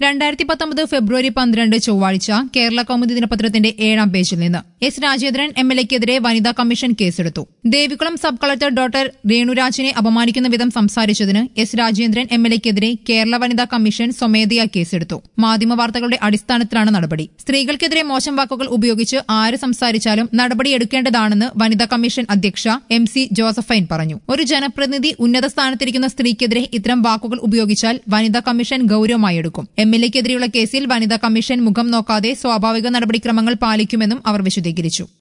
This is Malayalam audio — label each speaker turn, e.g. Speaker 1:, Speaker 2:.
Speaker 1: രണ്ടായിരത്തി പത്തൊമ്പത് ഫെബ്രുവരി പന്ത്രണ്ട് ചൊവ്വാഴ്ച കേരള കൗമുദി ദിനപത്രത്തിന്റെ ഏഴാം പേജിൽ നിന്ന് എസ് രാജേന്ദ്രൻ എം എൽ എക്കെതിരെ വനിതാ കമ്മീഷൻ കേസെടുത്തു ദേവികുളം സബ് കളക്ടർ ഡോക്ടർ രേണുരാജിനെ അപമാനിക്കുന്ന വിധം സംസാരിച്ചതിന് എസ് രാജേന്ദ്രൻ എം എൽ എക്കെതിരെ കേരള വനിതാ കമ്മീഷൻ സ്വമേധയാ കേസെടുത്തു മാധ്യമവാർത്തകളുടെ അടിസ്ഥാനത്തിലാണ് നടപടി സ്ത്രീകൾക്കെതിരെ മോശം വാക്കുകൾ ഉപയോഗിച്ച് ആര് സംസാരിച്ചാലും നടപടിയെടുക്കേണ്ടതാണെന്ന് വനിതാ കമ്മീഷൻ അധ്യക്ഷ എം സി ജോസഫൈൻ പറഞ്ഞു ഒരു ജനപ്രതിനിധി ഉന്നത സ്ഥാനത്തിരിക്കുന്ന സ്ത്രീക്കെതിരെ ഇത്തരം വാക്കുകൾ ഉപയോഗിച്ചാൽ വനിതാ കമ്മീഷൻ ഗൌരവമായി എടുക്കും എം എൽ എക്കെതിരെയുള്ള കേസിൽ വനിതാ കമ്മീഷൻ മുഖം നോക്കാതെ സ്വാഭാവിക നടപടിക്രമങ്ങൾ പാലിക്കുമെന്നും അവർ വിശദീകരിച്ചു